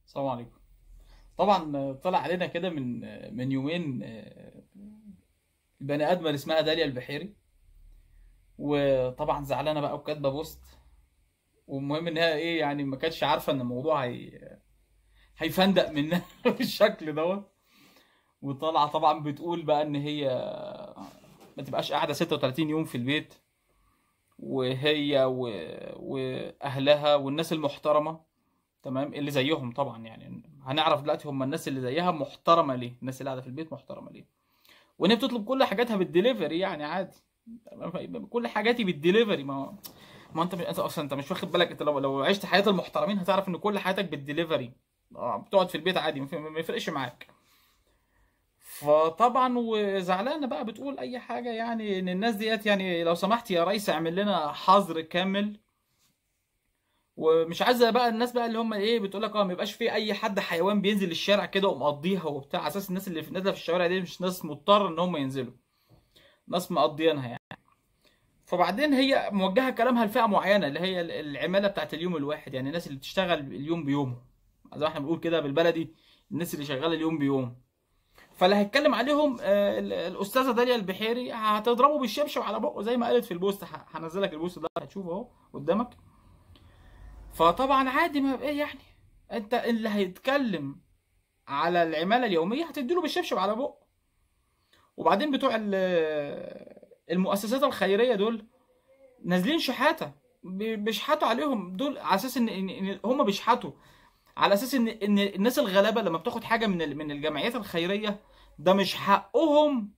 السلام عليكم طبعا طلع علينا كده من من يومين آه، البني ادمه اللي اسمها داليا البحيري وطبعا زعلانه بقى وكاتبه بوست والمهم انها ايه يعني ما كانتش عارفه ان الموضوع هي هيفندق منها بالشكل دوت وطالعه طبعا بتقول بقى ان هي ما تبقاش قاعده 36 يوم في البيت وهي و... واهلها والناس المحترمه تمام اللي زيهم طبعا يعني هنعرف دلوقتي هم الناس اللي زيها محترمه ليه الناس اللي قاعده في البيت محترمه ليه وان هي بتطلب كل حاجاتها بالدليفري يعني عادي تمام؟ كل حاجاتي بالدليفري ما هو ما انت انت اصلا انت مش واخد بالك انت لو لو عشت حياه المحترمين هتعرف ان كل حياتك بالدليفري اه بتقعد في البيت عادي ما في- ما يفرقش معاك فطبعا وزعلانه بقى بتقول اي حاجه يعني ان الناس ديت يعني لو سمحت يا ريس اعمل لنا حظر كامل ومش عايزه بقى الناس بقى اللي هم ايه بتقول لك اه ما يبقاش في اي حد حيوان بينزل الشارع كده ومقضيها وبتاع على اساس الناس اللي في نازله في الشوارع دي مش ناس مضطر ان هم ينزلوا ناس مقضيينها يعني فبعدين هي موجهه كلامها لفئه معينه اللي هي العماله بتاعت اليوم الواحد يعني الناس اللي بتشتغل اليوم بيومه زي ما احنا بنقول كده بالبلدي الناس اللي شغاله اليوم بيوم فاللي هيتكلم عليهم آه، ال- الاستاذه داليا البحيري هتضربه بالشبشب على بقه زي ما قالت في البوست ه- هنزلك البوست ده هتشوفه اهو قدامك فطبعا عادي ما ايه يعني انت اللي هيتكلم على العماله اليوميه هتديله بالشبشب على بقه وبعدين بتوع ال- المؤسسات الخيريه دول نازلين شحاته بي- بيشحتوا عليهم دول على اساس ان ان إن هم بيشحتوا على اساس ان ان الناس الغلابه لما بتاخد حاجه من ال- من الجمعيات الخيريه ده مش حقهم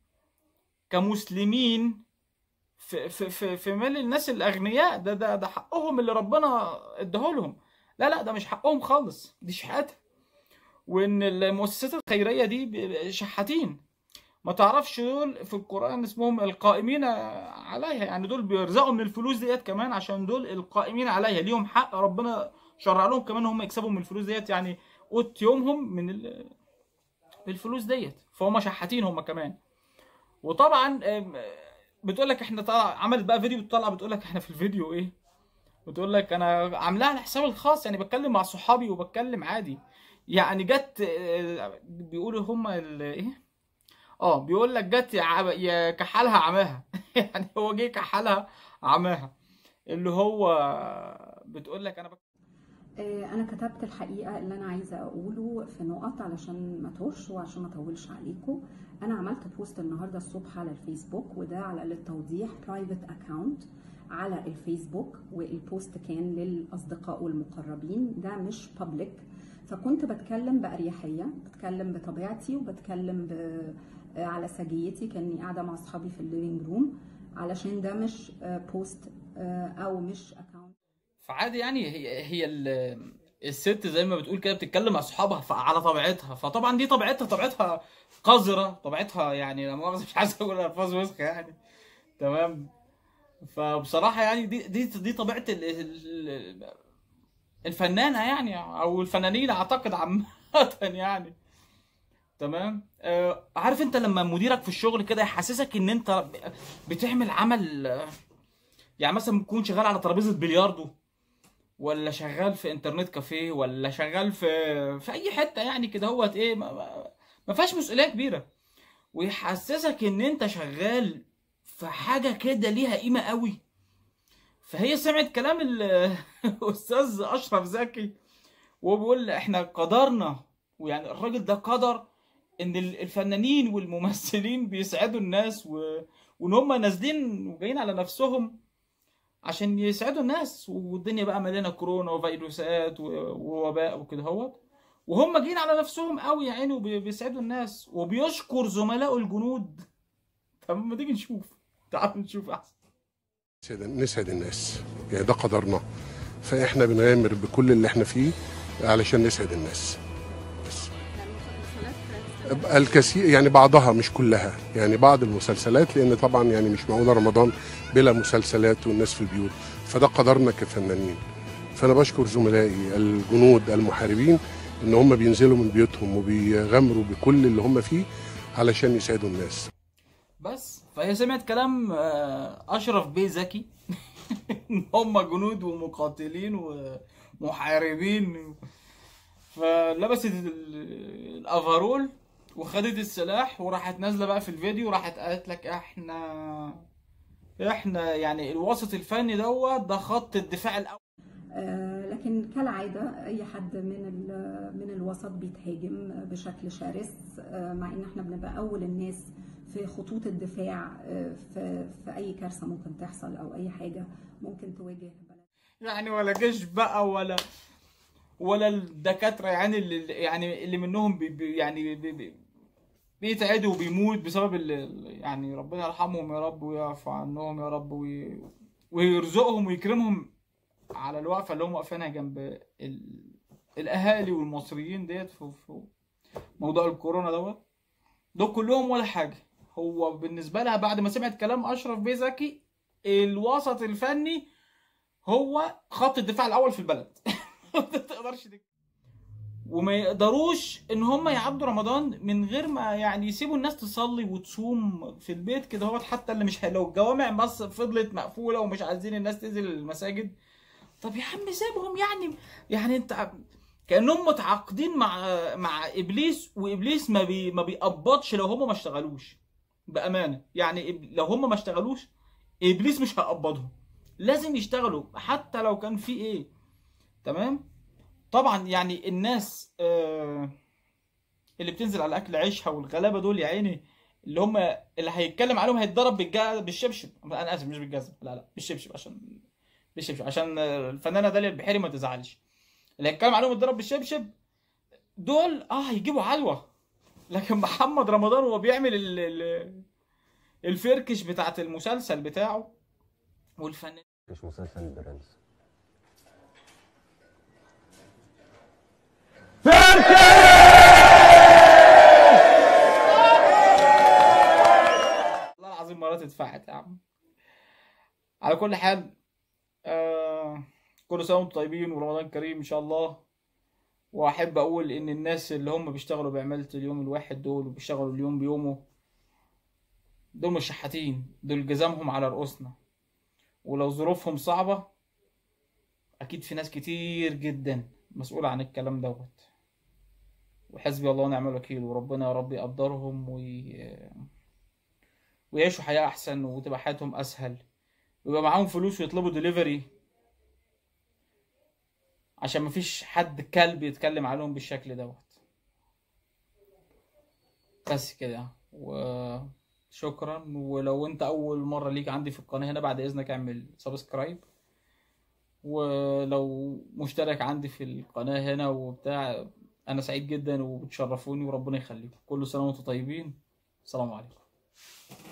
كمسلمين في في في في مال الناس الاغنياء ده ده ده حقهم اللي ربنا اداهولهم لا لا ده مش حقهم خالص دي شحاته وان المؤسسات الخيريه دي ب- شحاتين ما تعرفش دول في القرآن اسمهم القائمين عليها يعني دول بيرزقوا من الفلوس ديت كمان عشان دول القائمين عليها ليهم حق ربنا شرع لهم كمان هم يكسبوا من الفلوس ديت يعني قوت يومهم من ال- الفلوس ديت فهم شحاتين هم كمان وطبعا آم، بتقول لك احنا طلع عملت بقى فيديو بتطلع بتقول لك احنا في الفيديو ايه بتقول لك انا عاملاها على حسابي الخاص يعني بتكلم مع صحابي وبتكلم عادي يعني جت آه، بيقولوا هم ال- ايه اه بيقول لك جت يع- يا كحلها عماها يعني هو جه كحلها عماها اللي هو بتقول لك انا بك... آه، أنا كتبت الحقيقة اللي أنا عايزة أقوله في نقط علشان ما توش وعشان ما أطولش عليكم أنا عملت بوست النهاردة الصبح على الفيسبوك وده على للتوضيح برايفت أكاونت على الفيسبوك والبوست كان للأصدقاء والمقربين ده مش بابليك فكنت بتكلم بأريحية بتكلم بطبيعتي وبتكلم ب... آه، على سجيتي كأني قاعدة مع أصحابي في الليفينج روم علشان ده مش آه، بوست آه، أو مش أكاونت فعادي يعني هي هي ال- الست زي ما بتقول كده بتتكلم مع اصحابها ف- على طبيعتها فطبعا دي طبيعتها طبيعتها قذرة طبيعتها يعني لا مؤاخذة مش عايز اقول الفاظ وسخة يعني تمام فبصراحة يعني دي دي دي طبيعة ال- ال- الفنانة يعني او الفنانين اعتقد عامة يعني تمام آه عارف انت لما مديرك في الشغل كده يحسسك ان انت بتعمل عمل آه، يعني مثلا تكون شغال على ترابيزه بلياردو ولا شغال في انترنت كافيه ولا شغال في في اي حته يعني كده هوت ايه ما, ما, ما فيهاش مسؤوليه كبيره ويحسسك ان انت شغال في حاجه كده ليها قيمه قوي فهي سمعت كلام ال- الاستاذ اشرف زكي وهو بيقول احنا قدرنا ويعني الراجل ده قدر ان ال- الفنانين والممثلين بيسعدوا الناس و... وان هم نازلين وجايين على نفسهم عشان يسعدوا الناس والدنيا بقى مليانه كورونا وفيروسات و- ووباء وكده اهوت وهم جايين على نفسهم قوي يا عيني وبيسعدوا الناس وبيشكر زملائه الجنود طب ما تيجي نشوف تعالوا نشوف احسن نسعد- نسعد الناس يعني ده قدرنا فاحنا بنغامر بكل اللي احنا فيه علشان نسعد الناس بس الكثير يعني بعضها مش كلها يعني بعض المسلسلات لان طبعا يعني مش معقول رمضان بلا مسلسلات والناس في البيوت فده قدرنا كفنانين فانا بشكر زملائي الجنود المحاربين ان هم بينزلوا من بيوتهم وبيغامروا بكل اللي هم فيه علشان يسعدوا الناس بس فهي سمعت كلام آه، اشرف بيه زكي إن هم جنود ومقاتلين ومحاربين فلبست ال- الافرول وخدت السلاح وراحت نازله بقى في الفيديو راحت قالت لك احنا احنا يعني الوسط الفني دوت ده خط الدفاع الاول آه، لكن كالعادة أي حد من ال- من الوسط بيتهاجم بشكل شرس آه، مع إن إحنا بنبقى أول الناس في خطوط الدفاع آه، في في أي كارثة ممكن تحصل أو أي حاجة ممكن تواجه بلد يعني ولا جيش بقى ولا ولا الدكاتره يعني اللي يعني اللي منهم بي بي يعني بي بي بيتعدوا وبيموت بسبب ال يعني ربنا يرحمهم يا رب ويعفو عنهم يا رب وي ويرزقهم ويكرمهم على الوقفه اللي هم واقفينها جنب ال الاهالي والمصريين ديت في, في موضوع الكورونا دوت دول كلهم ولا حاجه هو بالنسبه لها بعد ما سمعت كلام اشرف بيه زكي الوسط الفني هو خط الدفاع الاول في البلد ما تقدرش تك... وما يقدروش ان هم يعدوا رمضان من غير ما يعني يسيبوا الناس تصلي وتصوم في البيت كده هو حتى اللي مش لو الجوامع بس فضلت مقفوله ومش عايزين الناس تنزل المساجد طب يا عم سيبهم يعني يعني انت كانهم متعاقدين مع مع ابليس وابليس ما بي ما بيقبضش لو هم ما اشتغلوش بامانه يعني إب- لو هم ما اشتغلوش ابليس مش هيقبضهم لازم يشتغلوا حتى لو كان في ايه تمام طبعا يعني الناس آه اللي بتنزل على اكل عيشها والغلابه دول يا عيني اللي هم اللي هيتكلم عليهم هيتضرب بالجا... بالشبشب انا اسف مش بالجزم لا لا بالشبشب عشان بالشبشب عشان الفنانه داليا البحيري ما تزعلش اللي هيتكلم عليهم يتضرب بالشبشب دول اه هيجيبوا علوه لكن محمد رمضان وهو بيعمل ال... ال... الفركش بتاعت المسلسل بتاعه والفنان مش مسلسل البرنس والله العظيم مرات اتفعت يا عم على كل حال آه كل سنه وانتم طيبين ورمضان كريم ان شاء الله واحب اقول ان الناس اللي هم بيشتغلوا بعماله اليوم الواحد دول وبيشتغلوا اليوم بيومه دول مش شحاتين دول جزامهم على رؤوسنا ولو ظروفهم صعبه اكيد في ناس كتير جدا مسؤوله عن الكلام دوت وحسبي الله ونعم الوكيل وربنا يا رب يقدرهم وي... ويعيشوا حياة أحسن وتبقى حياتهم أسهل ويبقى معاهم فلوس ويطلبوا دليفري عشان مفيش حد كلب يتكلم عليهم بالشكل دوت بس كده وشكرا ولو انت اول مرة ليك عندي في القناة هنا بعد اذنك اعمل سبسكرايب ولو مشترك عندي في القناة هنا وبتاع انا سعيد جدا وبتشرفوني وربنا يخليكم كل سنة وانتم طيبين السلام عليكم